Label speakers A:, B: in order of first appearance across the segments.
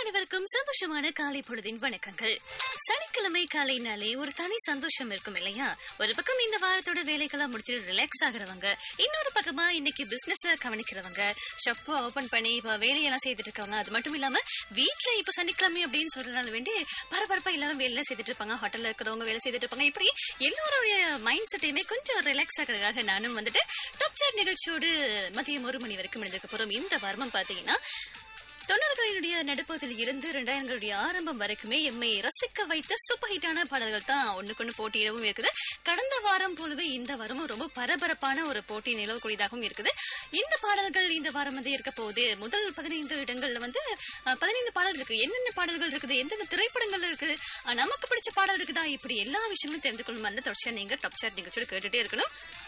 A: அனைவருக்கும் சந்தோஷமான காலை பொழுதின் வணக்கங்கள் சனிக்கிழமை காலைனாலே ஒரு தனி சந்தோஷம் இருக்கும் இல்லையா ஒரு பக்கம் இந்த வாரத்தோட வேலைகளை முடிச்சுட்டு ரிலாக்ஸ் ஆகுறவங்க இன்னொரு பக்கமா இன்னைக்கு பிசினஸ் கவனிக்கிறவங்க ஷாப் ஓபன் பண்ணி இப்ப வேலையெல்லாம் செய்துட்டு இருக்காங்க அது மட்டும் இல்லாம வீட்ல இப்ப சனிக்கிழமை அப்படின்னு சொல்றதுனால வேண்டி பரபரப்பா எல்லாரும் வேலை செய்துட்டு இருப்பாங்க ஹோட்டல்ல இருக்கிறவங்க வேலை செய்துட்டு இருப்பாங்க இப்படி எல்லாருடைய மைண்ட் செட்டையுமே கொஞ்சம் ரிலாக்ஸ் ஆகிறதுக்காக நானும் வந்துட்டு டாப் சேட் நிகழ்ச்சியோடு மதியம் ஒரு மணி வரைக்கும் இருந்திருக்க போறோம் இந்த வாரமும் பாத்தீங்கன்னா தொண்ணூறுகளினுடைய நடுப்பகுதியில் இருந்து ரெண்டாயிரங்களுடைய ஆரம்பம் வரைக்குமே எம்மை ரசிக்க வைத்த சூப்பர் ஹிட்டான பாடல்கள் தான் ஒண்ணுக்கொன்னு போட்டியிடவும் இருக்குது கடந்த வாரம் போலவே இந்த வாரமும் ரொம்ப பரபரப்பான ஒரு போட்டி நிலவக்கூடியதாகவும் இருக்குது இந்த பாடல்கள் இந்த வாரம் வந்து இருக்க போகுது முதல் பதினைந்து இடங்கள்ல வந்து அஹ், பதினைந்து பாடல் இருக்கு என்னென்ன பாடல்கள் இருக்குது எந்தெந்த திரைப்படங்கள் இருக்குது அஹ், நமக்கு பிடிச்ச பாடல் இருக்குதா இப்படி எல்லா விஷயங்களும் தெரிந்து கொள்ளும் அந்த தொடர்ச்சியா நீங்க டாப் சாட் நிகழ்ச்சியோட கேட்டுட்டே இருக்கணும்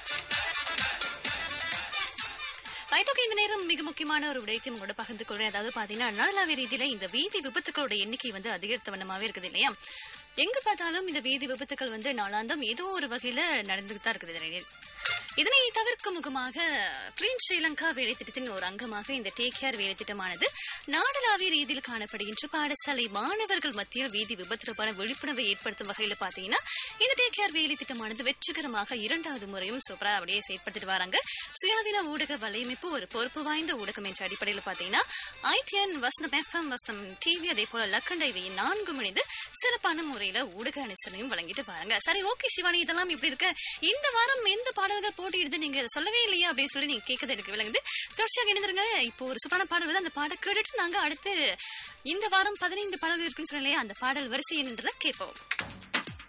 A: ரைட் ஓகே இந்த நேரம் மிக முக்கியமான ஒரு விடயத்தை உங்களோட பகிர்ந்து கொள்றேன் அதாவது பாத்தீங்கன்னா நாளாவிய ரீதியில இந்த வீதி விபத்துக்களோட எண்ணிக்கை வந்து அதிகரித்த வண்ணமாவே இருக்குது இல்லையா எங்க பார்த்தாலும் இந்த வீதி விபத்துக்கள் வந்து நாளாந்தம் ஏதோ ஒரு வகையில நடந்துட்டு தான் இருக்குது இதனை- இதனை தவிர்க்கும் முகமாக கிளீன் ஸ்ரீலங்கா வேலை திட்டத்தின் ஒரு அங்கமாக இந்த டேக் கேர் வேலை திட்டமானது நாடளாவிய ரீதியில் காணப்படுகின்ற பாடசாலை மாணவர்கள் மத்தியில் வீதி விபத்து தொடர்பான விழிப்புணர்வை ஏற்படுத்தும் வகையில பாத்தீங்கன்னா இந்த டேக் கேர் வேலை திட்டமானது வெற்றிகரமாக இரண்டாவது முறையும் சூப்பரா அப்படியே செயற்படுத்திட்டு வராங்க சுயாதீன ஊடக வலையமைப்பு ஒரு பொறுப்பு வாய்ந்த ஊடகம் என்ற அடிப்படையில் பாத்தீங்கன்னா ஐடிஎன் வசனம் எஃப்எம் வசனம் டிவி அதே போல லக்கண்டை வை நான்கு மணிது சிறப்பான முறையில ஊடக அனுசரணையும் வழங்கிட்டு பாருங்க சரி ஓகே சிவானி இதெல்லாம் இப்படி இருக்கு இந்த வாரம் எந்த பாடல்கள் போட்டியிடுது நீங்க சொல்லவே இல்லையா அப்படின்னு சொல்லி நீங்க கேட்கறது எனக்கு விளங்குது தொடர்ச்சியாக இணைந்திருங்க இப்போ ஒரு சூப்பரான பாடல் வருது அந்த பாடல் கேட்டுட்டு நாங்க அடுத்து இந்த வாரம் பதினைந்து பாடல்கள் இருக்குன்னு சொன்னேன் இல்லையா அந்த பாடல் வரிசை என்னன்றதை கேட்போம்